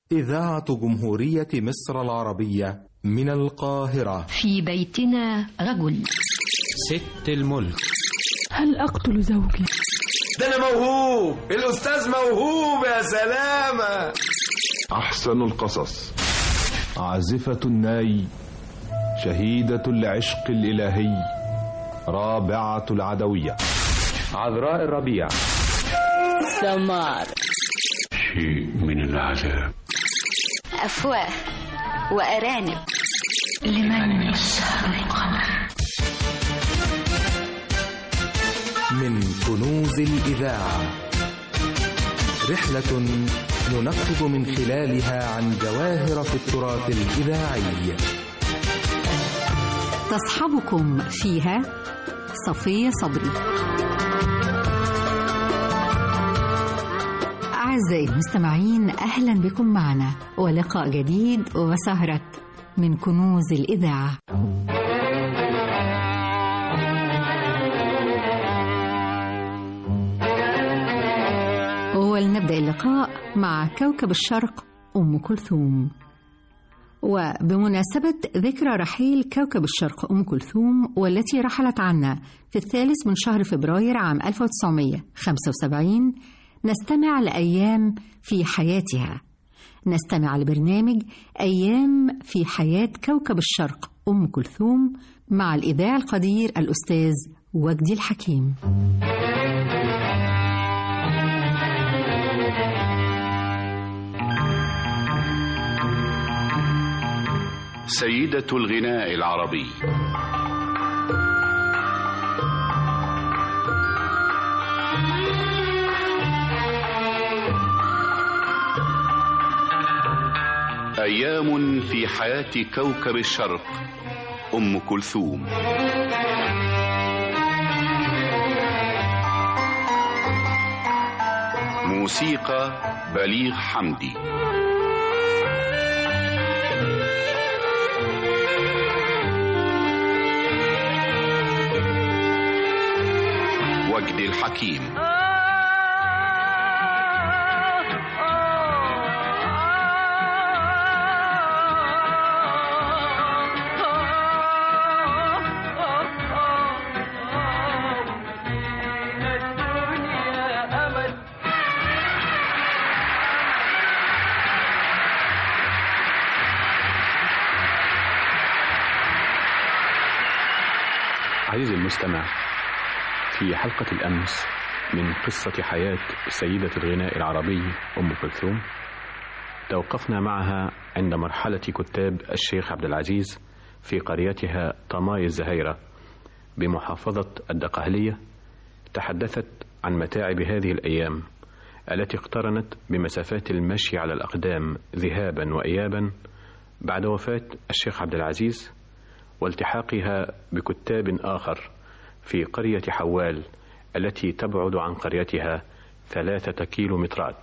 إذاعة جمهورية مصر العربية من القاهرة في بيتنا رجل ست الملك هل أقتل زوجي؟ ده أنا موهوب الأستاذ موهوب يا سلامة أحسن القصص عازفة الناي شهيدة العشق الإلهي رابعة العدوية عذراء الربيع سمار شيء من العذاب أفواه وأرانب لمن يسهر القمر من كنوز الإذاعة رحلة ننقب من خلالها عن جواهر في التراث الإذاعي تصحبكم فيها صفية صبري أعزائي المستمعين أهلا بكم معنا ولقاء جديد وسهرة من كنوز الإذاعة ولنبدأ اللقاء مع كوكب الشرق أم كلثوم وبمناسبة ذكرى رحيل كوكب الشرق أم كلثوم والتي رحلت عنا في الثالث من شهر فبراير عام 1975 نستمع لأيام في حياتها نستمع لبرنامج أيام في حياة كوكب الشرق أم كلثوم مع الإذاع القدير الأستاذ وجدي الحكيم سيدة الغناء العربي أيام في حياة كوكب الشرق أم كلثوم موسيقى بليغ حمدي وجد الحكيم عزيزي المستمع في حلقة الأمس من قصة حياة سيدة الغناء العربي أم كلثوم توقفنا معها عند مرحلة كتاب الشيخ عبد العزيز في قريتها طماي الزهيرة بمحافظة الدقهلية تحدثت عن متاعب هذه الأيام التي اقترنت بمسافات المشي على الأقدام ذهابا وإيابا بعد وفاة الشيخ عبد العزيز والتحاقها بكتاب آخر في قرية حوال التي تبعد عن قريتها ثلاثة كيلو مترات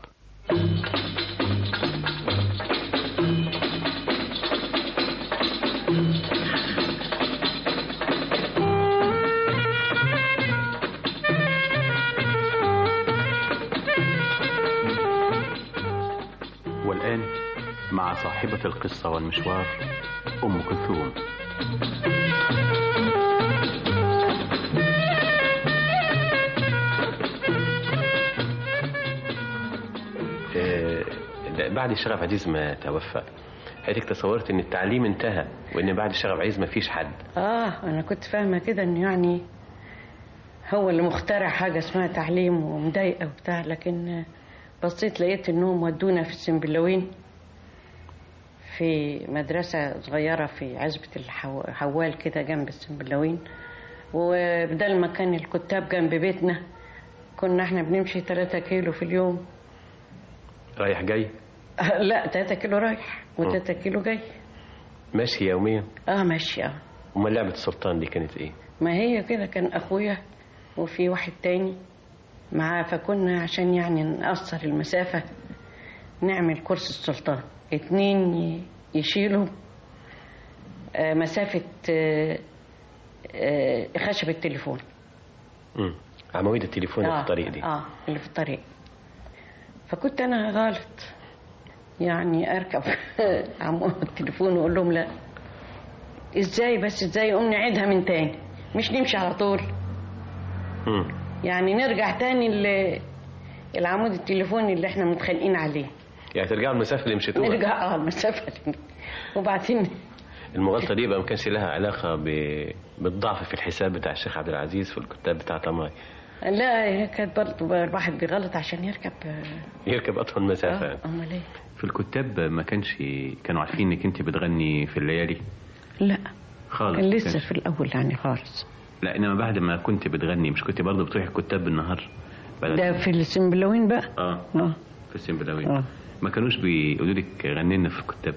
والآن مع صاحبة القصة والمشوار أم كلثوم بعد الشغف عزيز ما توفى حضرتك تصورت ان التعليم انتهى وان بعد الشغف عزيز ما فيش حد اه انا كنت فاهمه كده انه يعني هو اللي مخترع حاجه اسمها تعليم ومضايقه وبتاع لكن بصيت لقيت انهم ودونا في السنبلاوين في مدرسة صغيرة في عزبة الحوال كده جنب السنبلاوين وبدل ما كان الكتاب جنب بيتنا كنا احنا بنمشي 3 كيلو في اليوم رايح جاي لا 3 كيلو رايح و3 كيلو جاي ماشي يوميا اه ماشي اه امال لعبة السلطان دي كانت ايه ما هي كده كان اخويا وفي واحد تاني معاه فكنا عشان يعني نقصر المسافة نعمل كرسي السلطان اتنين يشيلوا مسافة خشب التليفون امم عواميد التليفون آه اللي في الطريق دي اه اللي في الطريق فكنت انا غلط يعني اركب عمو التليفون واقول لهم لا ازاي بس ازاي قوم نعيدها من تاني مش نمشي على طول مم. يعني نرجع تاني ل- العمود التليفوني اللي احنا متخانقين عليه يعني ترجعوا المسافه اللي مشيتوها نرجع اه المسافه دي. وبعدين المغالطه دي بقى ما كانش لها علاقه ب... بالضعف في الحساب بتاع الشيخ عبد العزيز في الكتاب بتاع طماي لا هي كانت برضه الواحد بيغلط عشان يركب يركب اطول مسافه يعني. اه امال ايه في الكتاب ما كانش كانوا عارفين انك انت بتغني في الليالي لا خالص كان ما لسه كانش. في الاول يعني خالص لا انما بعد ما كنت بتغني مش كنت برضه بتروحي الكتاب بالنهار بعد- ده في السنبلاوين بقى اه اه في السنبلاوين آه. ما كانوش بيقولوا لك غني لنا في الكتاب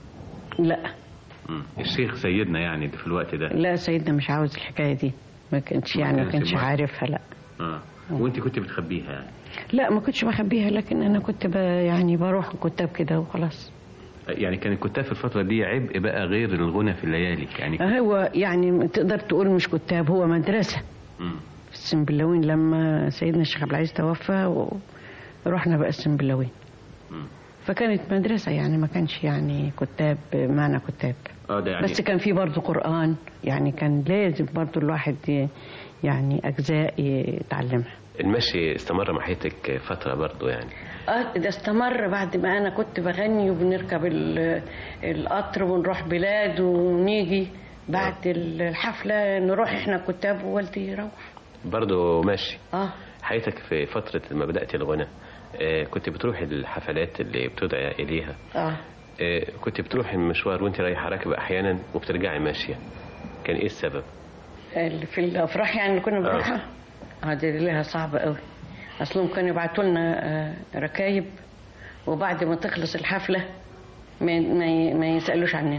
لا مم. الشيخ سيدنا يعني اللي في الوقت ده لا سيدنا مش عاوز الحكايه دي ما كانش ما يعني ما كانش كانش موافق. عارفها لا اه وانت كنت بتخبيها يعني لا ما كنتش بخبيها لكن انا كنت ب يعني بروح الكتاب كده وخلاص يعني كان الكتاب في الفترة دي عبء بقى غير الغنى في الليالي يعني هو يعني تقدر تقول مش كتاب هو مدرسه مم. في السنبلاوين لما سيدنا الشيخ عبد العزيز توفى ورحنا بقى السنبلاوين مم. فكانت مدرسه يعني ما كانش يعني كتاب معنى كتاب اه ده يعني بس كان في برضه قرآن يعني كان لازم برضه الواحد ي- يعني أجزاء يتعلمها المشي استمر مع حياتك فتره برضه يعني اه ده استمر بعد ما انا كنت بغني وبنركب ال- القطر ونروح بلاد ونيجي بعد الحفلة نروح احنا كتاب ووالدي يروح برضه ماشي اه حياتك في فتره ما بدات الغنى آه كنت بتروحي الحفلات اللي بتدعى اليها اه آه كنت بتروحي المشوار وانت رايحه راكبه احيانا وبترجعي ماشيه كان ايه السبب اللي في الافراح يعني اللي كنا بنروحها اه دي لها صعبة قوي اصلهم كانوا يبعتوا لنا آه، ركايب وبعد ما تخلص الحفلة ما ما ي- ما يسألوش عننا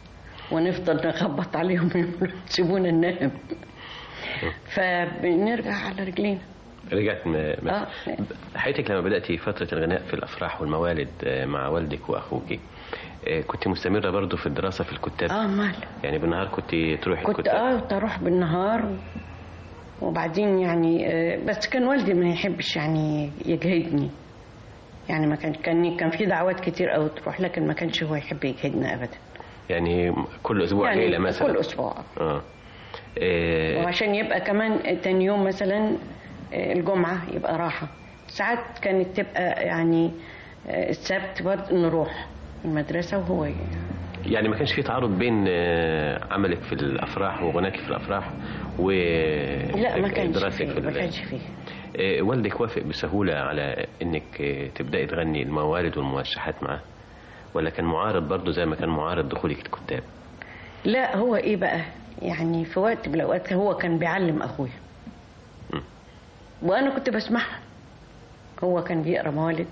ونفضل نخبط عليهم يقولوا سيبونا ننام فبنرجع على رجلينا رجعت م... م... اه حياتك لما بدأتي فترة الغناء في الأفراح والموالد آه، مع والدك وأخوك آه، كنت مستمرة برضو في الدراسة في الكتاب اه مال يعني بالنهار كنت تروحي كنت الكتاب اه كنت اروح بالنهار و- وبعدين يعني آه، بس كان والدي ما يحبش يعني يجهدني يعني ما كان كان كان في دعوات كتير قوي تروح لكن ما كانش هو يحب يجهدنا ابدا يعني كل أسبوع يعني ليلة مثلا كل اسبوع اه آه، وعشان يبقى كمان تاني يوم مثلا آه، الجمعة يبقى راحة ساعات كانت تبقى يعني آه، السبت برضه نروح المدرسة وهو ي- يعني ما كانش في تعارض بين آه، عملك في الأفراح وغناك في الأفراح و لا ما كانش دراستك فيه في ما ال- كانش فيه آه، والدك وافق بسهولة على انك آه، تبدأي تغني الموالد والموشحات معاه ولا كان معارض برضه زي ما كان معارض دخولك الكتاب لا هو ايه بقى يعني في وقت من الاوقات هو كان بيعلم اخويا م. وانا كنت بسمعها هو كان بيقرا موالد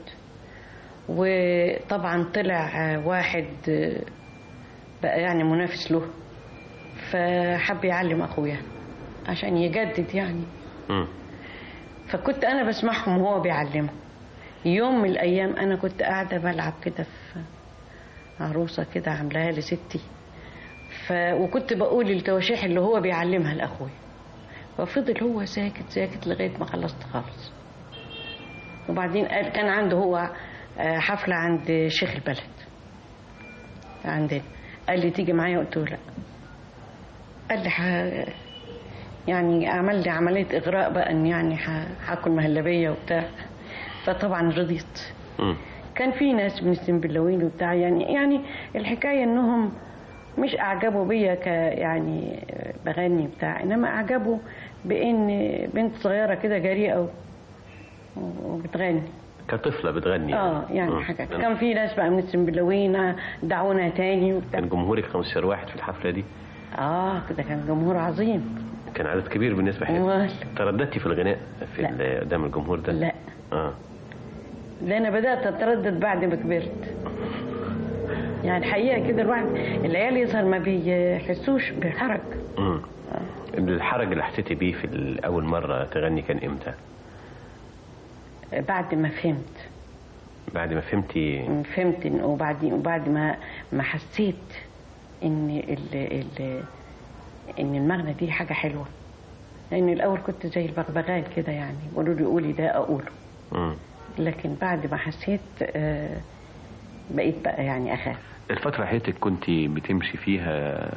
وطبعا طلع آه، واحد آه، بقى يعني منافس له فحب يعلم اخويا عشان يجدد يعني مم. فكنت انا بسمعهم وهو بيعلمه يوم من الايام انا كنت قاعده بلعب كده في عروسه كده عاملاها لستي ف... وكنت بقول التواشيح اللي هو بيعلمها لاخويا ففضل هو ساكت ساكت لغايه ما خلصت خالص وبعدين قال كان عنده هو آه، حفله عند شيخ البلد عندنا قال لي تيجي معايا قلت له لا قال لي ح... يعني عمل لي عمليه اغراء بقى ان يعني ح- هاكل مهلبيه وبتاع فطبعا رضيت مم. كان في ناس من السنبلاوين وبتاع يعني يعني الحكايه انهم مش اعجبوا بيا ك يعني بغني بتاع انما اعجبوا بان بنت صغيره كده جريئه و- وبتغني كطفلة بتغني اه يعني مم. حاجات كان في ناس بقى من السنبلاوين دعونا تاني وبتاع كان جمهورك 15 واحد في الحفلة دي اه كده كان جمهور عظيم كان عدد كبير بالنسبة أمال. لك ترددتي في الغناء في لا. ال- قدام الجمهور ده لا اه ده انا بدات اتردد بعد ما كبرت يعني الحقيقه كده الواحد العيال يظهر ما بيحسوش بحرج مم. الحرج اللي حسيتي بيه في ال- أول مرة تغني كان إمتى؟ بعد ما فهمت بعد ما فهمتي فهمت إن- وبعد وبعد ما ما حسيت ان ال ال ان المغنى دي حاجه حلوه لان الاول كنت زي البغبغان كده يعني يقولوا لي قولي ده اقوله مم. لكن بعد ما حسيت آه، بقيت بقى يعني اخاف الفترة حياتك كنت بتمشي فيها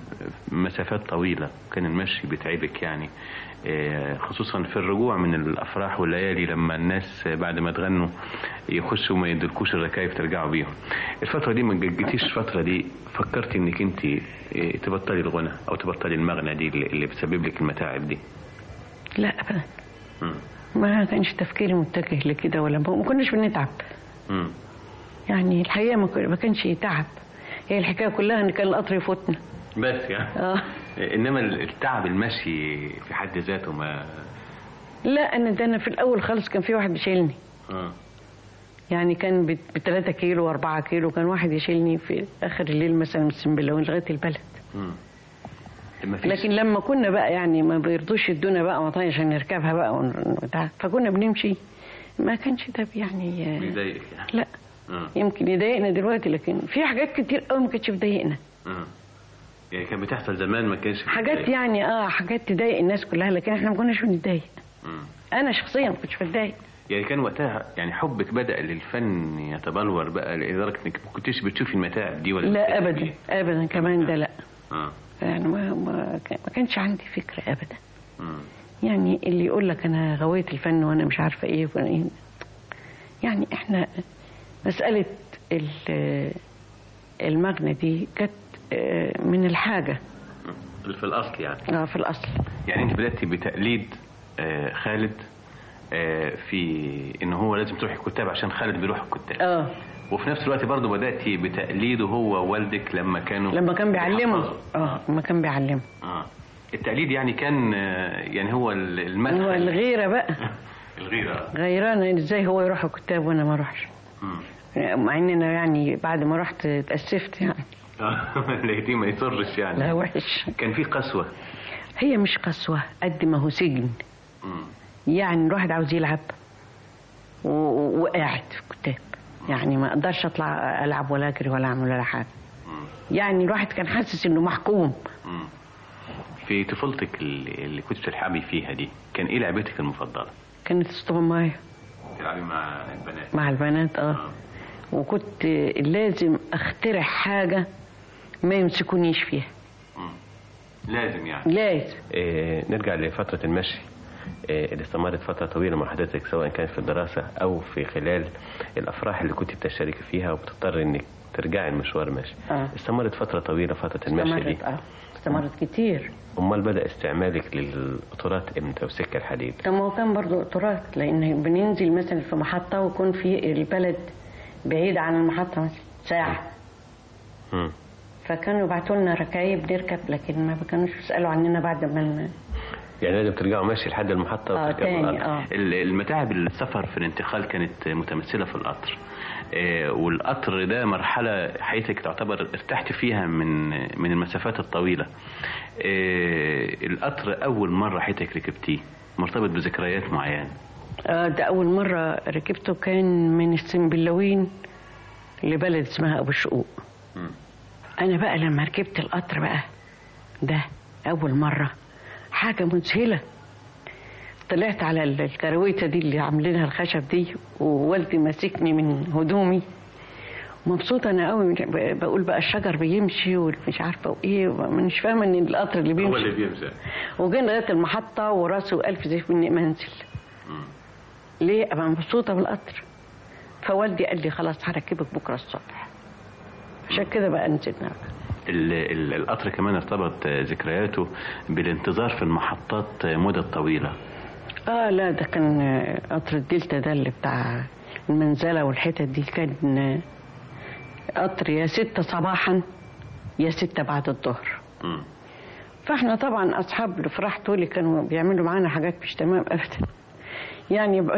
مسافات طويلة كان المشي بيتعبك يعني آه، خصوصا في الرجوع من الافراح والليالي لما الناس بعد ما تغنوا يخشوا ما يدلكوش الركايب ترجعوا بيهم الفترة دي ما جيتيش الفترة دي فكرتي انك انت آه، تبطلي الغنى او تبطلي المغنى دي اللي اللي بتسبب لك المتاعب دي لا ابدا مم. ما كانش تفكيري متجه لكده ولا ما كناش بنتعب مم. يعني الحقيقه ما كن- ما كانش تعب هي الحكايه كلها ان كان القطر يفوتنا بس يعني اه انما التعب المشي في حد ذاته ما لا انا ده انا في الاول خالص كان في واحد بيشيلني آه. يعني كان ب 3 كيلو و4 كيلو كان واحد يشيلني في اخر الليل مثلا من السنبلاوين لغايه البلد مم. ما فيش لكن لما كنا بقى يعني ما بيرضوش يدونا بقى مطايا عشان نركبها بقى ون- وبتاع فكنا بنمشي ما كانش ده يعني بيضايقك يعني لا آه. يمكن يضايقنا دلوقتي لكن في حاجات كتير قوي ما كانتش بتضايقنا آه. يعني كان بتحصل زمان ما كانش حاجات بيضايق. يعني اه حاجات تضايق الناس كلها لكن احنا ما كناش بنتضايق مم. انا شخصيا ما كنتش بتضايق يعني كان وقتها يعني حبك بدأ للفن يتبلور بقى لدرجة انك ما كنتش بتشوفي المتاعب دي ولا لا بتحسي ابدا بيها؟ ابدا كمان ده لا اه يعني ما ما, كان- ما كانش عندي فكره ابدا مم. يعني اللي يقول لك انا غويت الفن وانا مش عارفه ايه وانا ايه يعني احنا مساله ال- المغنى دي كانت آه، من الحاجه في الأصل يعني اه في الاصل يعني انت بدأتي بتقليد آه خالد آه في ان هو لازم تروحي الكتاب عشان خالد بيروح الكتاب اه وفي نفس الوقت برضه بدأتي بتقليده هو ووالدك لما كانوا لما كان بيعلمه بيحفظوا. اه لما كان بيعلمه اه التقليد يعني كان آه، يعني هو ال- المدخل هو الغيره بقى الغيرة غيران ازاي هو يروح الكتاب وانا ما اروحش مم. مع ان انا يعني بعد ما رحت اتاسفت يعني لقيتيه ما يصرش يعني لا وحش كان في قسوة هي مش قسوه قد ما هو سجن مم. يعني الواحد عاوز يلعب و- و- وقاعد في الكتاب يعني ما اقدرش اطلع العب ولا اجري ولا اعمل ولا حاجه يعني الواحد كان حاسس انه محكوم مم. في طفولتك اللي اللي كنت بتلعبي فيها دي كان ايه لعبتك المفضلة؟ كانت اسطومايه تلعبي مع البنات مع البنات اه وكنت لازم اخترع حاجه ما يمسكونيش فيها لازم يعني لازم آه، نرجع لفترة المشي آه، اللي استمرت فترة طويلة مع حضرتك سواء كان في الدراسة أو في خلال الأفراح اللي كنت بتشاركي فيها وبتضطر إنك ترجعي المشوار مشي اه استمرت فترة طويلة فترة المشي دي استمرت اه استمرت كتير أمال بدأ استعمالك للقطارات إمتى وسكة الحديد طب ما هو كان برضه قطارات لان بننزل مثلا في محطه ويكون في البلد بعيد عن المحطه مثلا ساعه مم. فكانوا يبعتوا لنا ركايب نركب لكن ما كانوش يسالوا عننا بعد ما ن- يعني لازم ترجعوا مشي لحد المحطة اه وتركبوا تاني القطر. اه ال- المتاعب السفر في الانتقال كانت متمثلة في القطر آه، والقطر ده مرحلة حياتك تعتبر ارتحت فيها من من المسافات الطويلة آه، القطر أول مرة حياتك ركبتيه مرتبط بذكريات معينة آه ده اول مره ركبته كان من السنبلاوين لبلد اسمها ابو الشقوق مم. انا بقى لما ركبت القطر بقى ده اول مره حاجه مذهله طلعت على ال- الكرويته دي اللي عاملينها الخشب دي ووالدي ماسكني من هدومي مبسوطه انا قوي ب- بقول بقى الشجر بيمشي ومش عارفه وايه مش فاهمه ان القطر اللي هو بيمشي اللي بيمزق وجينا لغايه المحطه وراسه الف زي اني ما انزل ليه ابقى مبسوطه بالقطر فوالدي قال لي خلاص هركبك بكره الصبح عشان كده بقى نزلنا ال- ال- القطر كمان ارتبط آه، ذكرياته بالانتظار في المحطات آه، مدة طويلة اه لا ده كان آه، قطر الدلتا ده اللي بتاع المنزله والحتت دي كان آه، قطر يا ستة صباحا يا ستة بعد الظهر مم. فاحنا طبعا اصحاب الافراح دول كانوا بيعملوا معانا حاجات مش تمام ابدا يعني بقى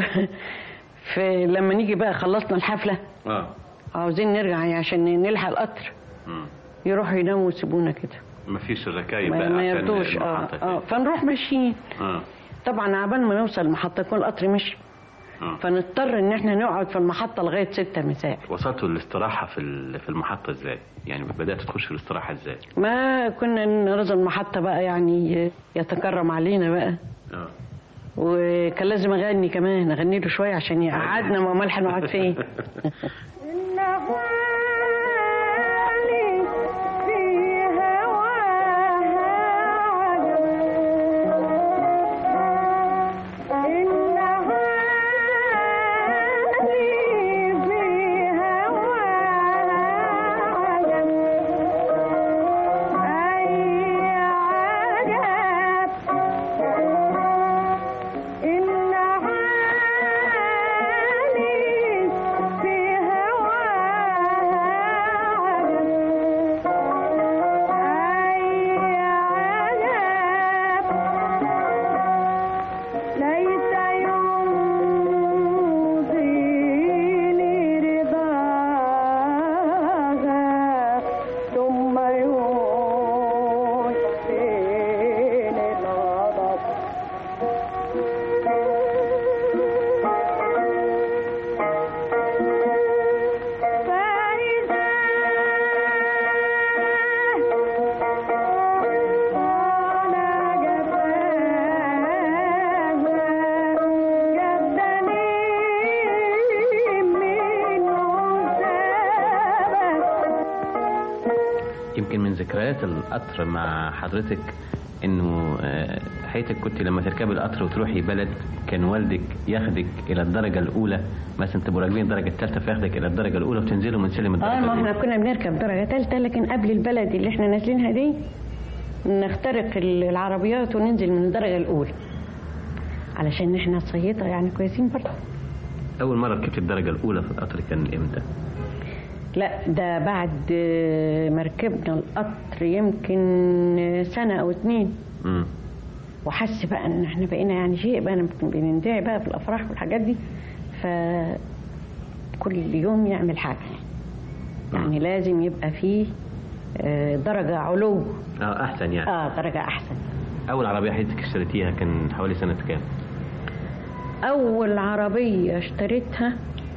في لما نيجي بقى خلصنا الحفله اه عاوزين نرجع عشان نلحق القطر مم. يروحوا يناموا ويسيبونا كده مفيش الركايب ما, بقى ما عشان يرضوش اه المحطة اه فنروح ماشيين اه طبعا عبال ما نوصل المحطه يكون القطر مشي آه. فنضطر ان احنا نقعد في المحطه لغايه ستة مساء وصلتوا الاستراحة في ال- في المحطة ازاي؟ يعني بدأت تخش في الاستراحة ازاي؟ ما كنا نرضى المحطه بقى يعني يتكرم علينا بقى اه وكان لازم اغني كمان اغني له شويه عشان يقعدنا ما ملح نقعد فين إنه يمكن من ذكريات القطر مع حضرتك انه آه، حياتك كنت لما تركبي القطر وتروحي بلد كان والدك ياخدك الى الدرجه الاولى مثلا تبقوا راكبين الدرجه الثالثه فياخدك الى الدرجه الاولى وتنزلوا من سلم الدرجه اه ما الأولى. احنا كنا بنركب درجة ثالثة لكن قبل البلد اللي احنا نازلينها دي نخترق ال- العربيات وننزل من الدرجة الأولى علشان احنا صيطة يعني كويسين برضه اول مره ركبت الدرجه الاولى في القطر كان امتى لا ده بعد آه، ما ركبنا القطر يمكن سنة أو اتنين امم وحس بقى ان احنا بقينا يعني شيء بقى بنندعي بقى في الافراح والحاجات دي ف كل يوم يعمل حاجه يعني لازم يبقى فيه آه، درجه علو اه احسن يعني اه درجه احسن اول عربيه حضرتك اشتريتيها كان حوالي سنه كام اول عربيه اشتريتها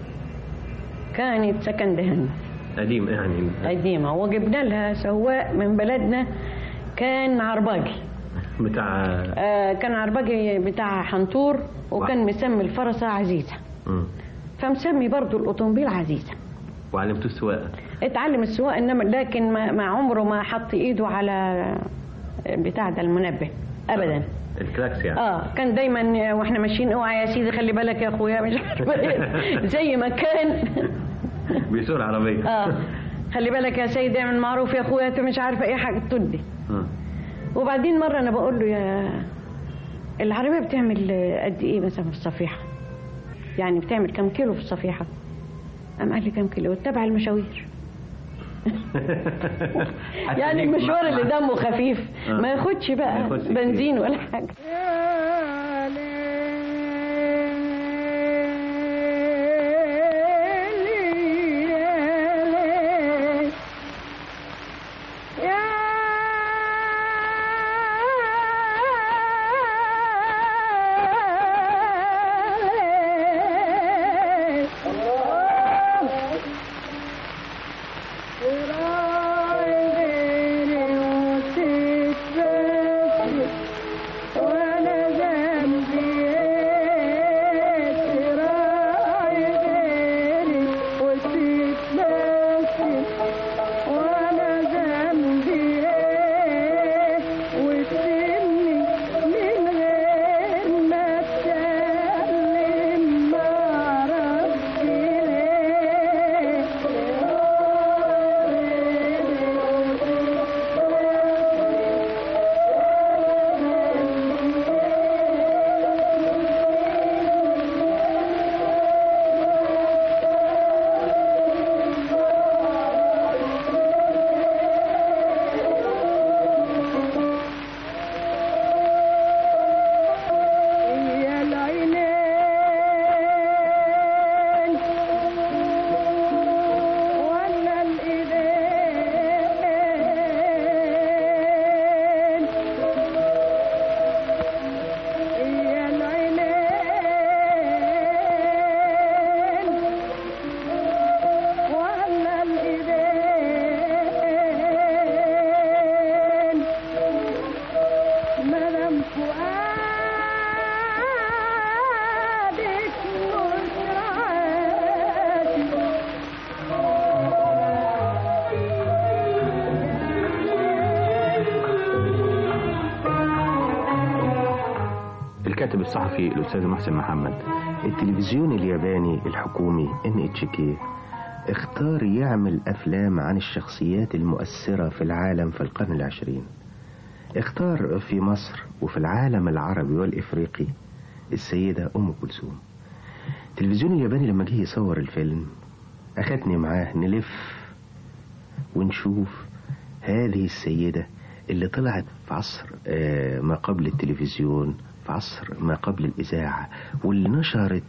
كانت سكند هاند قديم يعني قديمه وجبنا لها سواق من بلدنا كان عرباجي بتاع آه كان عرباجي بتاع حنطور وكان مسمي الفرسه عزيزه مم. فمسمي برضو الاوتوموبيل عزيزه وعلمتوه السواقه اتعلم السواقه انما لكن ما, ما عمره ما حط ايده على بتاع ده المنبه ابدا الكلاكس يعني اه كان دايما واحنا ماشيين اوعى يا سيدي خلي بالك يا اخويا مش عارفه إيه. زي ما كان بيسوق العربيه اه خلي بالك يا سيدي اعمل معروف يا اخويا انت مش عارفه ايه حاجه تدي مم. وبعدين مره انا بقول له يا العربيه بتعمل قد ايه مثلا في الصفيحه يعني بتعمل كم كيلو في الصفيحه قام قال لي كم كيلو تبع المشاوير يعني ليك المشوار مع- اللي مع- دمه خفيف آه. ما ياخدش ما بقى ياخدش كتير. بنزين ولا حاجه الكاتب الصحفي الاستاذ محسن محمد التلفزيون الياباني الحكومي ان اتش كي اختار يعمل افلام عن الشخصيات المؤثرة في العالم في القرن العشرين اختار في مصر وفي العالم العربي والافريقي السيدة ام كلثوم التلفزيون الياباني لما جه يصور الفيلم اخدني معاه نلف ونشوف هذه السيدة اللي طلعت في عصر آه، ما قبل التلفزيون في عصر ما قبل الإذاعة واللي نشرت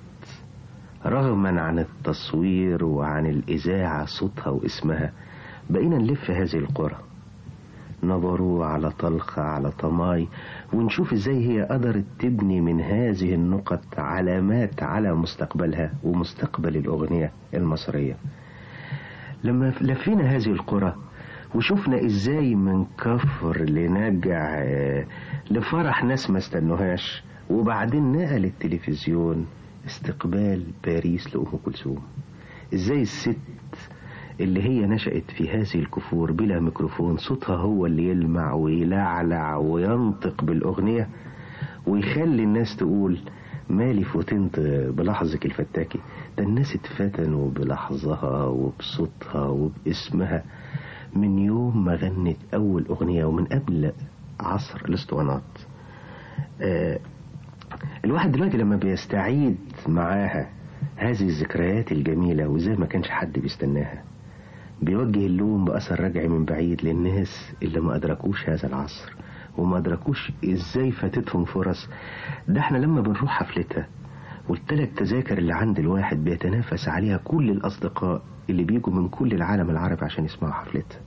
رغما عن التصوير وعن الإذاعة صوتها واسمها بقينا نلف هذه القرى نظروا على طلخة على طماي ونشوف ازاي هي قدرت تبني من هذه النقط علامات على مستقبلها ومستقبل الأغنية المصرية لما لفينا هذه القرى وشفنا ازاي من كفر لنجع آه، لفرح ناس ما استنوهاش وبعدين نقل التلفزيون استقبال باريس لأم كلثوم ازاي الست اللي هي نشأت في هذه الكفور بلا ميكروفون صوتها هو اللي يلمع ويلعلع وينطق بالأغنية ويخلي الناس تقول مالي فوتنت بلحظك الفتاكي ده الناس اتفتنوا بلحظها وبصوتها وباسمها من يوم ما غنت أول أغنية ومن قبل عصر الاسطوانات آه الواحد دلوقتي لما بيستعيد معاها هذه الذكريات الجميلة وزي ما كانش حد بيستناها بيوجه اللوم بأثر رجعي من بعيد للناس اللي ما أدركوش هذا العصر وما أدركوش إزاي فاتتهم فرص ده احنا لما بنروح حفلتها والتلات تذاكر اللي عند الواحد بيتنافس عليها كل الأصدقاء اللي بيجوا من كل العالم العربي عشان يسمعوا حفلتها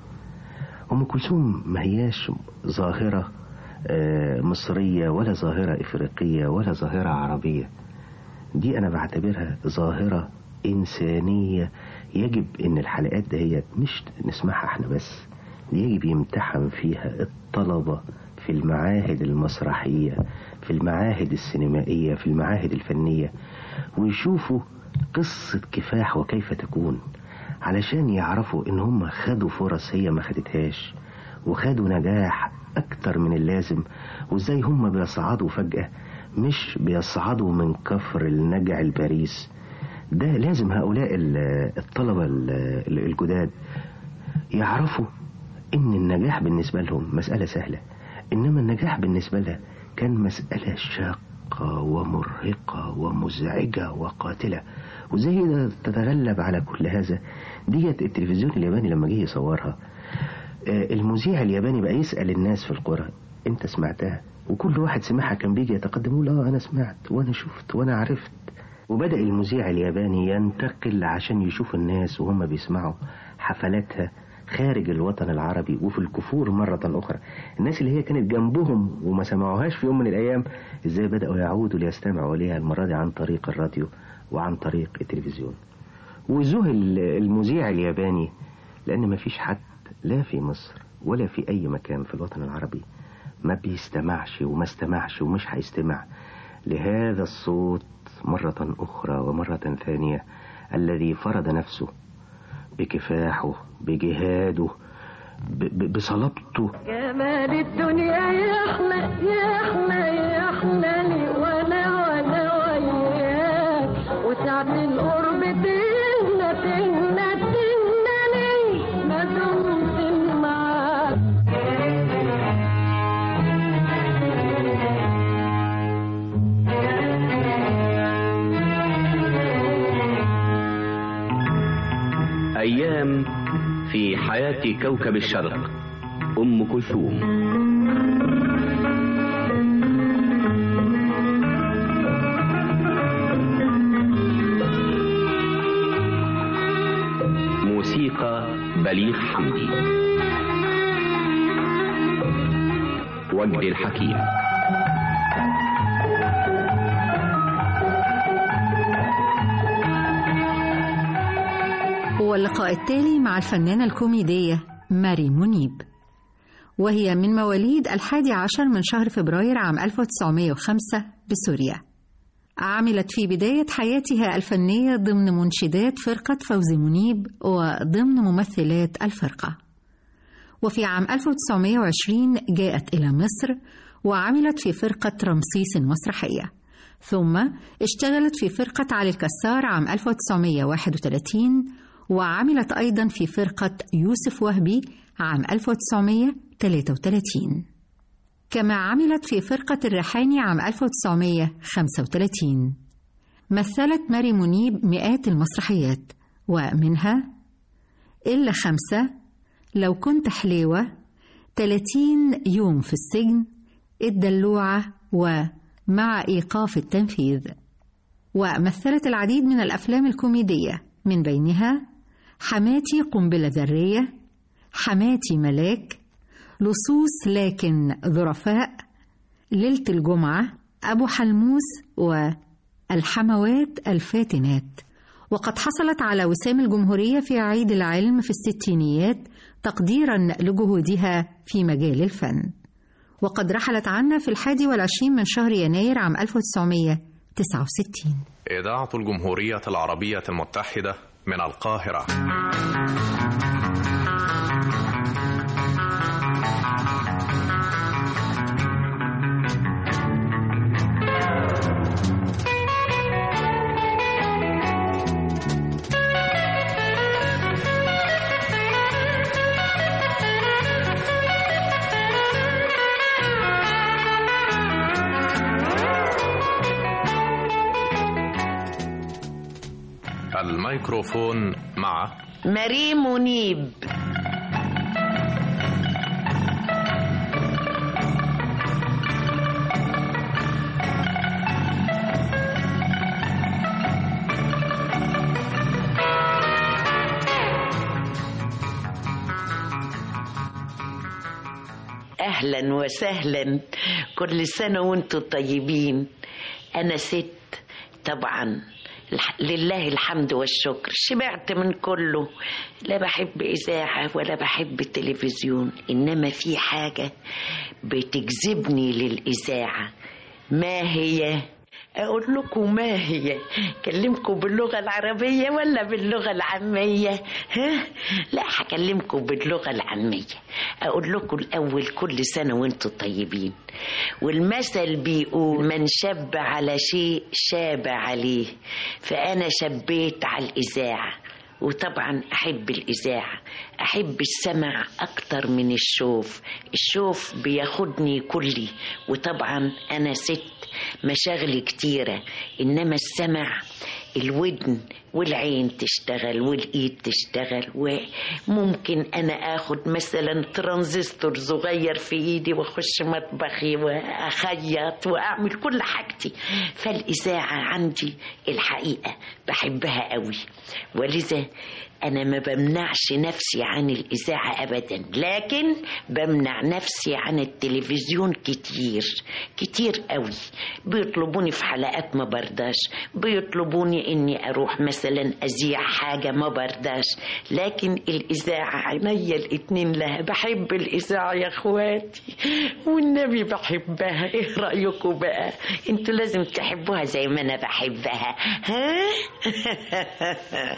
أم كلثوم ما هياش ظاهرة مصرية ولا ظاهرة إفريقية ولا ظاهرة عربية دي أنا بعتبرها ظاهرة إنسانية يجب إن الحلقات دهيت مش نسمعها إحنا بس يجب يمتحن فيها الطلبة في المعاهد المسرحية في المعاهد السينمائية في المعاهد الفنية ويشوفوا قصة كفاح وكيف تكون علشان يعرفوا إن هم خدوا فرص هي ما خدتهاش وخدوا نجاح أكتر من اللازم وإزاي هم بيصعدوا فجأة مش بيصعدوا من كفر النجع الباريس ده لازم هؤلاء الطلبة الجداد يعرفوا إن النجاح بالنسبة لهم مسألة سهلة إنما النجاح بالنسبة لها كان مسألة شاقة ومرهقة ومزعجة وقاتلة وزي تتغلب على كل هذا ديت التلفزيون الياباني لما جه يصورها المذيع الياباني بقى يسأل الناس في القرى انت سمعتها وكل واحد سمعها كان بيجي يتقدم يقول اه انا سمعت وانا شفت وانا عرفت وبدأ المذيع الياباني ينتقل عشان يشوف الناس وهم بيسمعوا حفلاتها خارج الوطن العربي وفي الكفور مرة أخرى الناس اللي هي كانت جنبهم وما سمعوهاش في يوم من الأيام إزاي بدأوا يعودوا ليستمعوا إليها المرة دي عن طريق الراديو وعن طريق التلفزيون وذهل المذيع الياباني لأن ما فيش حد لا في مصر ولا في أي مكان في الوطن العربي ما بيستمعش وما استمعش ومش هيستمع لهذا الصوت مرة أخرى ومرة ثانية الذي فرض نفسه بكفاحه بجهاده بصلابته جمال الدنيا يحلى يحلى يحلى لي وانا وانا وياك وساعة القرب تهنى تهنى تهنى لي ما دمت معاك أيام في حياة كوكب الشرق أم كلثوم موسيقى بليغ حمدي وجد الحكيم هو اللقاء التالي مع الفنانة الكوميدية ماري منيب وهي من مواليد الحادي عشر من شهر فبراير عام 1905 بسوريا عملت في بداية حياتها الفنية ضمن منشدات فرقة فوزي منيب وضمن ممثلات الفرقة وفي عام 1920 جاءت إلى مصر وعملت في فرقة رمسيس المسرحية ثم اشتغلت في فرقة علي الكسار عام 1931 وعملت أيضا في فرقة يوسف وهبي عام 1933 كما عملت في فرقة الريحاني عام 1935 مثلت ماري منيب مئات المسرحيات ومنها إلا خمسة لو كنت حليوة 30 يوم في السجن الدلوعة ومع إيقاف التنفيذ ومثلت العديد من الأفلام الكوميدية من بينها حماتي قنبلة ذرية حماتي ملاك لصوص لكن ظرفاء ليلة الجمعة أبو حلموس والحموات الفاتنات وقد حصلت على وسام الجمهورية في عيد العلم في الستينيات تقديرا لجهودها في مجال الفن وقد رحلت عنا في الحادي والعشرين من شهر يناير عام 1969 إذاعة الجمهورية العربية المتحدة من القاهرة الميكروفون مع مريم منيب اهلا وسهلا كل سنه وانتم طيبين انا ست طبعا الح- لله الحمد والشكر شبعت من كله لا بحب إذاعة ولا بحب تلفزيون إنما في حاجة بتجذبني للإذاعة ما هي أقول لكم ما هي كلمكم باللغة العربية ولا باللغة العامية ها؟ لا هكلمكم باللغة العامية أقول لكم الأول كل سنة وانتم طيبين والمثل بيقول من شب على شيء شاب عليه فأنا شبيت على الإذاعة وطبعا أحب الإذاعة أحب السمع أكتر من الشوف الشوف بياخدني كلي وطبعا أنا ست مشاغلي كتيرة إنما السمع الودن والعين تشتغل والايد تشتغل وممكن انا اخد مثلا ترانزستور صغير في ايدي واخش مطبخي واخيط واعمل كل حاجتي فالاذاعه عندي الحقيقه بحبها قوي ولذا انا ما بمنعش نفسي عن الاذاعه ابدا لكن بمنع نفسي عن التلفزيون كتير كتير قوي بيطلبوني في حلقات ما برضاش بيطلبوني اني اروح مثلا اذيع حاجه ما برضاش لكن الاذاعه عينيا الاتنين لها بحب الاذاعه يا اخواتي والنبي بحبها ايه رايكم بقى انتوا لازم تحبوها زي ما انا بحبها ها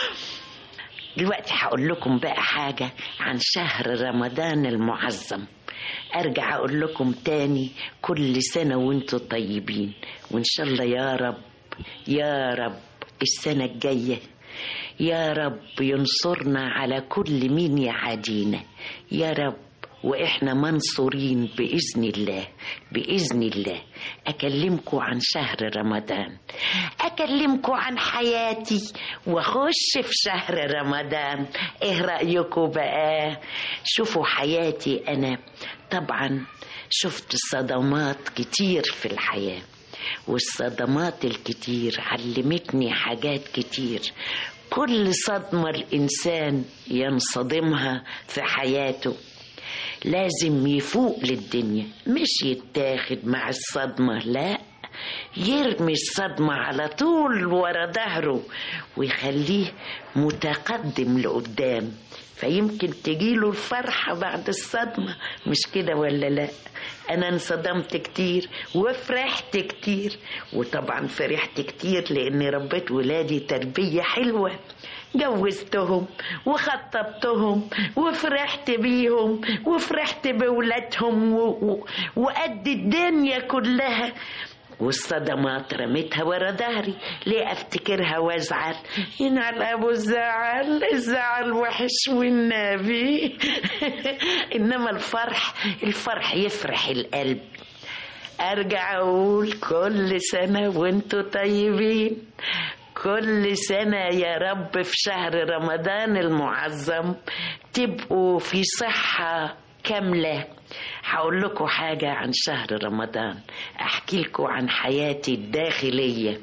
دلوقتي هقول لكم بقى حاجة عن شهر رمضان المعظم أرجع أقول لكم تاني كل سنة وانتوا طيبين وإن شاء الله يا رب يا رب السنة الجاية يا رب ينصرنا على كل مين يعادينا يا رب واحنا منصورين باذن الله باذن الله اكلمكم عن شهر رمضان اكلمكم عن حياتي واخش في شهر رمضان ايه رايكم بقى شوفوا حياتي انا طبعا شفت صدمات كتير في الحياه والصدمات الكتير علمتني حاجات كتير كل صدمه الانسان ينصدمها في حياته لازم يفوق للدنيا مش يتاخد مع الصدمة لا يرمي الصدمة على طول ورا ظهره ويخليه متقدم لقدام فيمكن تجيله الفرحة بعد الصدمة مش كده ولا لا أنا انصدمت كتير وفرحت كتير وطبعا فرحت كتير لأني ربيت ولادي تربية حلوة جوزتهم وخطبتهم وفرحت بيهم وفرحت بولادهم و... و... وقد الدنيا كلها والصدمات رميتها ورا ظهري ليه افتكرها وازعل ينعل ابو الزعل الزعل وحش والنبي انما الفرح الفرح يفرح القلب ارجع اقول كل سنه وانتوا طيبين كل سنة يا رب في شهر رمضان المعظم تبقوا في صحة كاملة هقول لكم حاجة عن شهر رمضان أحكي لكم عن حياتي الداخلية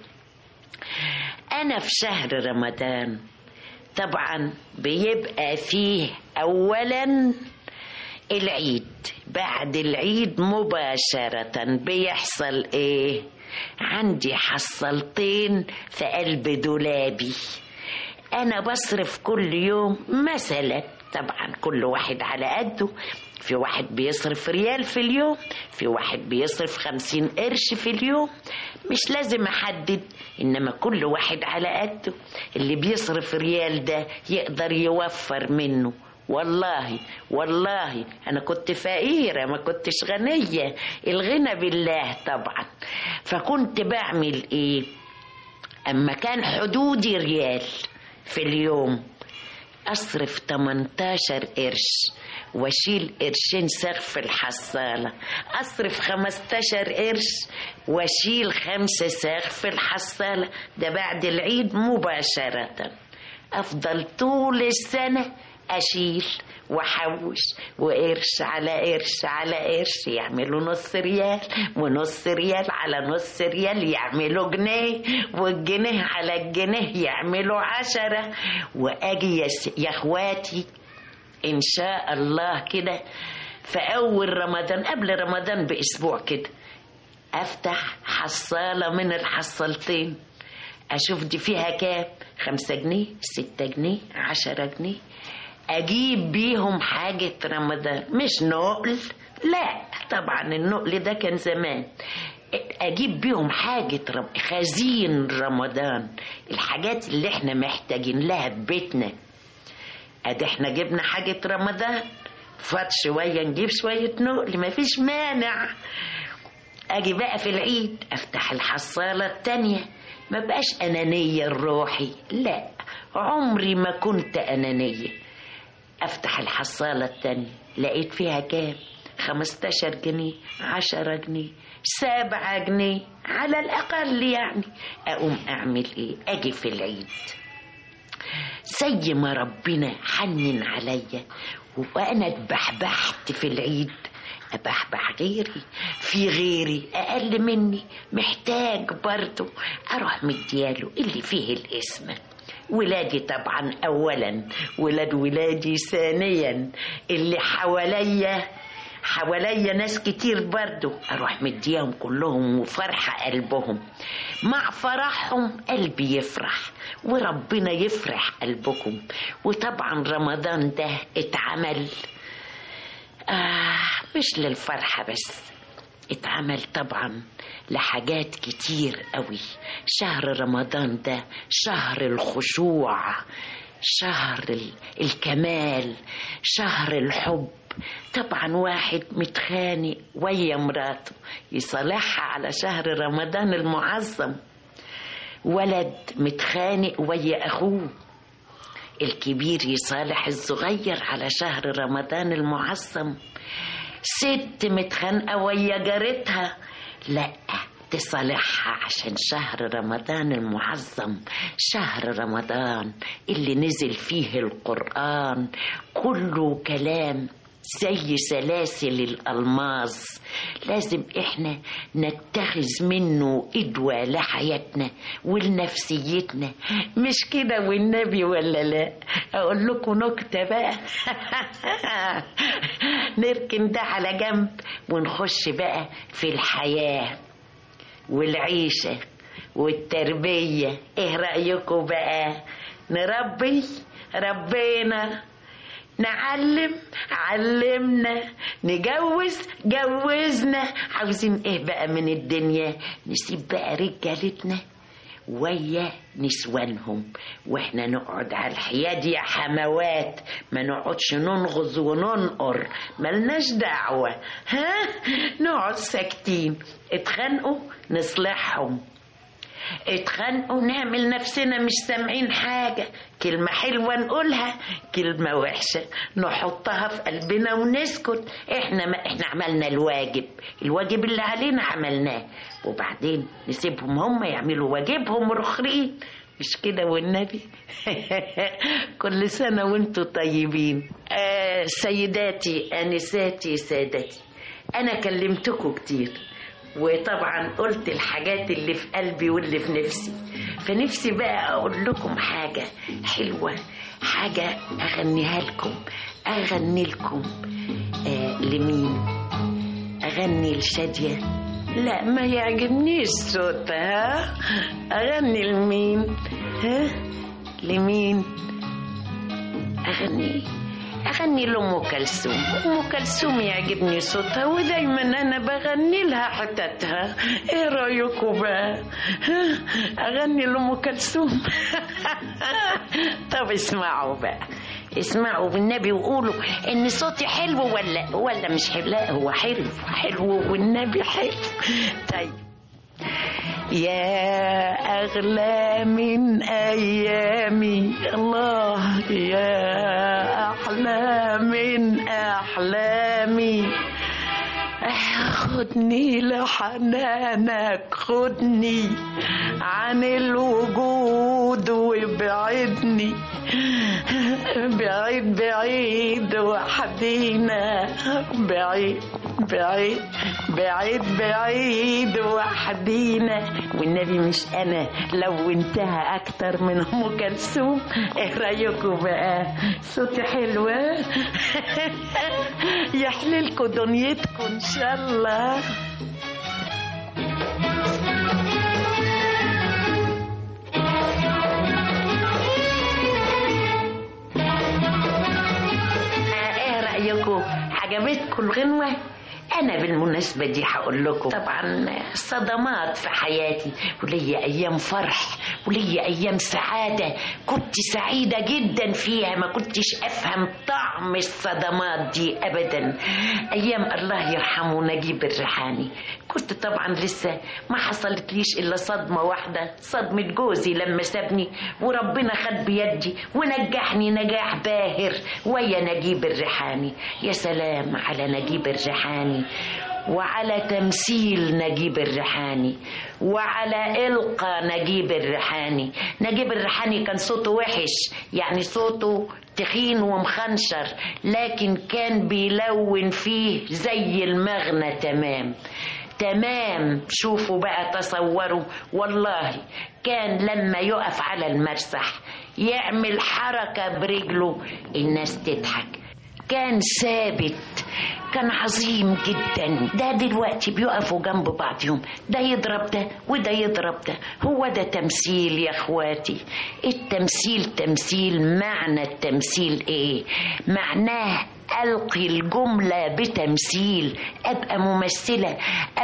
أنا في شهر رمضان طبعا بيبقى فيه أولا العيد بعد العيد مباشرة بيحصل ايه عندي حصلتين في قلب دولابي انا بصرف كل يوم مثلا طبعا كل واحد على قده في واحد بيصرف ريال في اليوم في واحد بيصرف خمسين قرش في اليوم مش لازم أحدد إنما كل واحد على قده اللي بيصرف ريال ده يقدر يوفر منه والله والله أنا كنت فقيرة ما كنتش غنية الغنى بالله طبعا فكنت بعمل إيه أما كان حدودي ريال في اليوم أصرف 18 قرش واشيل قرشين سقف الحصالة أصرف 15 قرش واشيل خمسة سقف الحصالة ده بعد العيد مباشرة أفضل طول السنة أشيل وأحوش وقرش على قرش على قرش يعملوا نص ريال ونص ريال على نص ريال يعملوا جنيه والجنيه على الجنيه يعملوا عشرة وأجي يا س- يا إخواتي إن شاء الله كده في أول رمضان قبل رمضان بأسبوع كده أفتح حصالة من الحصالتين أشوف دي فيها كام خمسة جنيه ستة جنيه عشرة جنيه أجيب بيهم حاجة رمضان مش نقل لا طبعا النقل ده كان زمان أجيب بيهم حاجة رم... خزين رمضان الحاجات اللي احنا محتاجين لها في بيتنا ادي احنا جبنا حاجة رمضان فات شوية نجيب شوية نقل مفيش مانع اجي بقى في العيد افتح الحصالة التانية ما بقاش انانية الروحي لا عمري ما كنت انانية افتح الحصالة التانية لقيت فيها كام خمستاشر جنيه عشرة جنيه سبعة جنيه على الأقل يعني أقوم أعمل إيه أجي في العيد زي ما ربنا حنن عليا وأنا اتبحبحت في العيد أبحبح غيري في غيري أقل مني محتاج برضه أروح مدياله اللي فيه الاسم ولادي طبعا أولا ولاد ولادي ثانيا اللي حواليا حواليا ناس كتير برضو أروح مديهم كلهم وفرحة قلبهم مع فرحهم قلبي يفرح وربنا يفرح قلبكم وطبعا رمضان ده اتعمل آه مش للفرحة بس اتعمل طبعا لحاجات كتير قوي شهر رمضان ده شهر الخشوع شهر ال- الكمال شهر الحب طبعا واحد متخانق ويا مراته يصالحها على شهر رمضان المعظم ولد متخانق ويا اخوه الكبير يصالح الصغير على شهر رمضان المعظم ست متخانقة ويا جارتها لا تصالحها عشان شهر رمضان المعظم شهر رمضان اللي نزل فيه القرآن كله كلام زي سلاسل الألماظ لازم احنا نتخذ منه قدوة لحياتنا ولنفسيتنا مش كده والنبي ولا لا اقول لكم نكتة بقى نركن ده على جنب ونخش بقى في الحياة والعيشة والتربية ايه رأيكم بقى نربي ربينا نعلم علمنا نجوز جوزنا عاوزين ايه بقى من الدنيا نسيب بقى رجالتنا ويا نسوانهم واحنا نقعد على الحياد يا حموات ما نقعدش ننغز وننقر ملناش دعوة ها نقعد ساكتين اتخانقوا نصلحهم اتخانقوا نعمل نفسنا مش سامعين حاجة كلمة حلوة نقولها كلمة وحشة نحطها في قلبنا ونسكت احنا ما احنا عملنا الواجب الواجب اللي علينا عملناه وبعدين نسيبهم هم يعملوا واجبهم رخرين مش كده والنبي كل سنة وانتوا طيبين آه سيداتي أنساتي سادتي أنا كلمتكم كتير وطبعا قلت الحاجات اللي في قلبي واللي في نفسي فنفسي بقى اقول لكم حاجة حلوة حاجة اغنيها لكم اغني لكم آه لمين اغني لشادية لا ما يعجبنيش صوتها اغني لمين ها لمين اغني اغني لام كلثوم ام كلثوم يعجبني صوتها ودايما انا بغني لها حتتها ايه رايكم بقى ها؟ اغني لام كلثوم طب اسمعوا بقى اسمعوا بالنبي وقولوا ان صوتي حلو ولا ولا مش حلو لا هو حلو حلو والنبي حلو طيب يا أغلى من أيامي الله يا أحلى من أحلامي خدني لحنانك خدني عن الوجود وابعدني بعيد بعيد وحدينا بعيد بعيد بعيد بعيد وحدينا والنبي مش انا لو انتهى اكتر من ام كلثوم ايه رايكم بقى صوتي حلوه يحللكوا دنيتكم ان شاء الله ايه رايكم عجبتكم الغنوه انا بالمناسبه دي هقول لكم طبعا صدمات في حياتي وليا ايام فرح وليا ايام سعاده كنت سعيده جدا فيها ما كنتش افهم طعم الصدمات دي ابدا ايام الله يرحمه نجيب الريحاني كنت طبعا لسه ما حصلتليش الا صدمه واحده صدمه جوزي لما سابني وربنا خد بيدي ونجحني نجاح باهر ويا نجيب الريحاني يا سلام على نجيب الريحاني وعلى تمثيل نجيب الريحاني وعلى إلقى نجيب الريحاني نجيب الريحاني كان صوته وحش يعني صوته تخين ومخنشر لكن كان بيلون فيه زي المغنى تمام تمام شوفوا بقى تصوروا والله كان لما يقف على المسرح يعمل حركة برجله الناس تضحك كان ثابت كان عظيم جدا ده دلوقتي بيقفوا جنب بعضهم ده يضرب ده وده يضرب ده هو ده تمثيل يا اخواتي التمثيل تمثيل معنى التمثيل ايه معناه ألقي الجملة بتمثيل أبقى ممثلة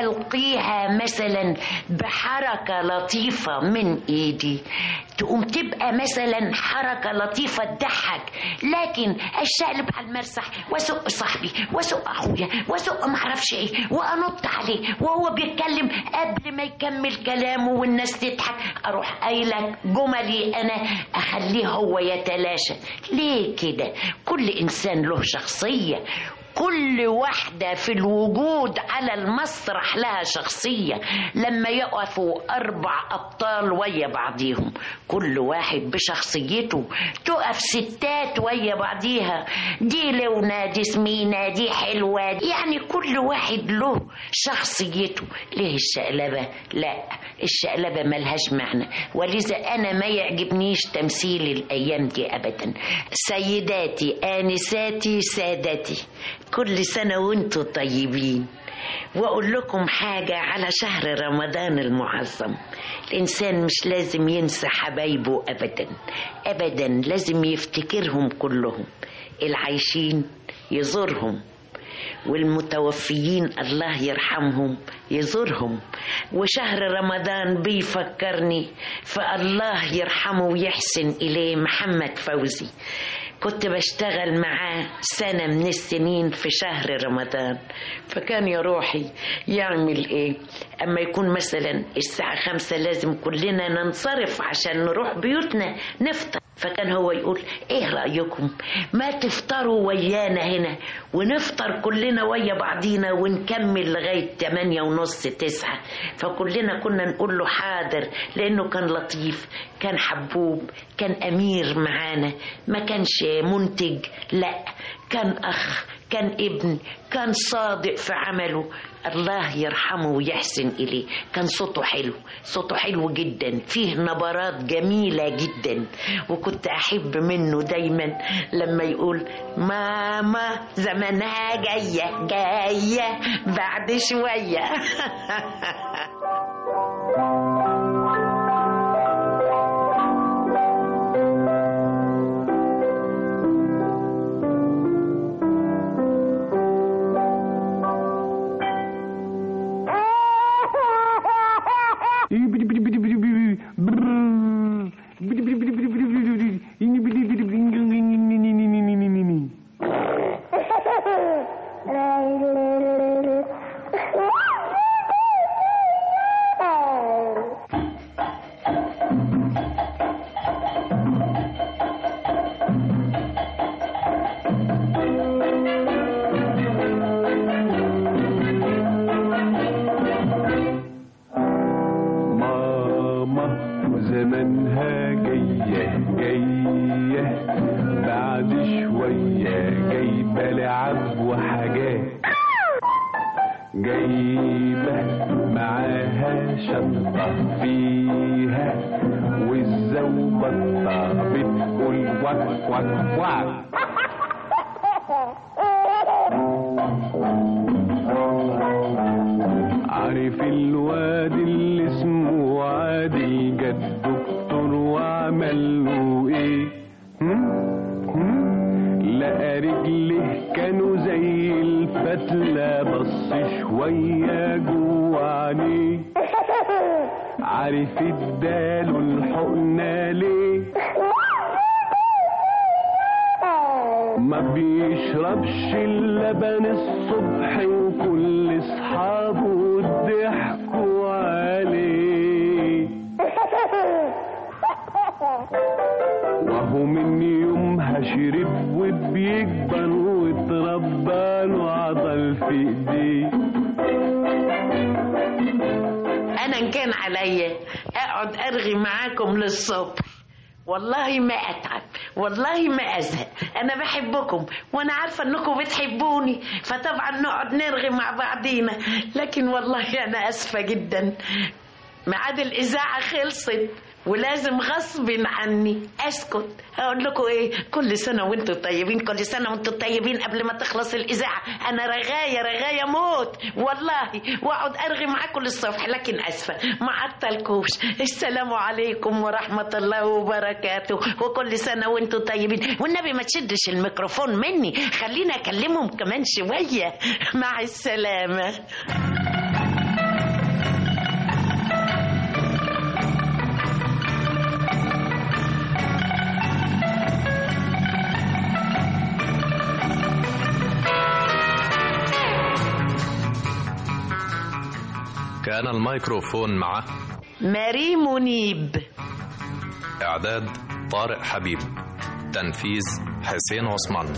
ألقيها مثلا بحركة لطيفة من إيدي تقوم تبقى مثلا حركة لطيفة تضحك لكن الشقلب على المسرح واسق صاحبي واسق أخويا واسق معرفش إيه وأنط عليه وهو بيتكلم قبل ما يكمل كلامه والناس تضحك أروح قايلة جملي أنا أخليه هو يتلاشى ليه كده كل إنسان له شخصية كل واحدة في الوجود على المسرح لها شخصية لما يقفوا أربع أبطال ويا بعضيهم كل واحد بشخصيته تقف ستات ويا بعضيها دي لونة دي سمينة دي حلوة يعني كل واحد له شخصيته ليه الشقلبة لا الشقلبة ملهاش معنى ولذا أنا ما يعجبنيش تمثيل الأيام دي أبدا سيداتي آنساتي سادتي كل سنة وانتم طيبين وأقول لكم حاجة على شهر رمضان المعظم الإنسان مش لازم ينسى حبايبه أبدا أبدا لازم يفتكرهم كلهم العايشين يزورهم والمتوفيين الله يرحمهم يزورهم وشهر رمضان بيفكرني فالله يرحمه ويحسن إليه محمد فوزي كنت بشتغل معاه سنة من السنين في شهر رمضان فكان يا روحي يعمل ايه اما يكون مثلا الساعة خمسة لازم كلنا ننصرف عشان نروح بيوتنا نفطر فكان هو يقول ايه رأيكم ما تفطروا ويانا هنا ونفطر كلنا ويا بعضينا ونكمل لغاية تمانية ونص تسعة فكلنا كنا نقول له حاضر لانه كان لطيف كان حبوب كان امير معانا ما كانش منتج لا كان اخ كان ابن كان صادق في عمله الله يرحمه ويحسن إليه كان صوته حلو صوته حلو جدا فيه نبرات جميلة جدا وكنت أحب منه دايما لما يقول ماما زمانها جاية جاية بعد شوية بلعب وحاجات جايبة معاها شنطة فيها والزوبطة بتقول وك وك وك عارف الواد اللي اسمه عادل جد دكتور وعمل له ايه هم؟ هم؟ لقى رجله كانوا زي الفتلة بص شوية جوه عينيه عارف اداله الحقنة ليه ما بيشربش اللبن الصبح وكل اصحابه ضحكوا عليه وهو من يومها شرب وبيكبر واتربى له عضل في ايديه انا ان كان عليا اقعد ارغي معاكم للصبح والله ما اتعب والله ما ازهق انا بحبكم وانا عارفه انكم بتحبوني فطبعا نقعد نرغي مع بعضينا لكن والله انا اسفه جدا ميعاد الاذاعه خلصت ولازم غصب عني اسكت هقول لكم ايه كل سنه وانتم طيبين كل سنه وانتم طيبين قبل ما تخلص الاذاعه انا رغايه رغايه موت والله واقعد ارغي معاكم للصبح لكن اسفه ما عطلكوش السلام عليكم ورحمه الله وبركاته وكل سنه وانتم طيبين والنبي ما تشدش الميكروفون مني خليني اكلمهم كمان شويه مع السلامه كان الميكروفون مع ماري منيب إعداد طارق حبيب تنفيذ حسين عثمان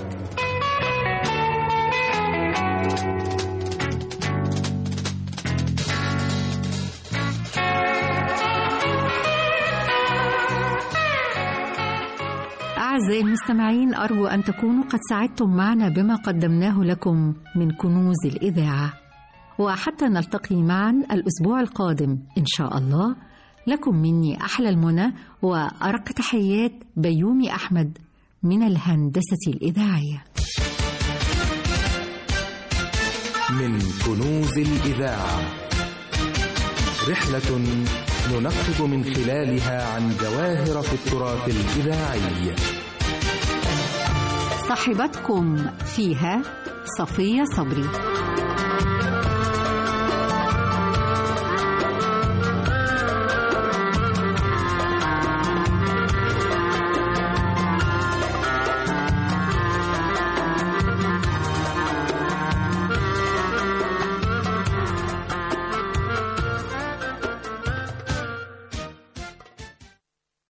أعزائي المستمعين أرجو أن تكونوا قد سعدتم معنا بما قدمناه لكم من كنوز الإذاعة وحتى نلتقي معا الأسبوع القادم إن شاء الله لكم مني أحلى المنى وأرق تحيات بيومي أحمد من الهندسة الإذاعية من كنوز الإذاعة رحلة ننقب من خلالها عن جواهر في التراث الإذاعي صاحبتكم فيها صفية صبري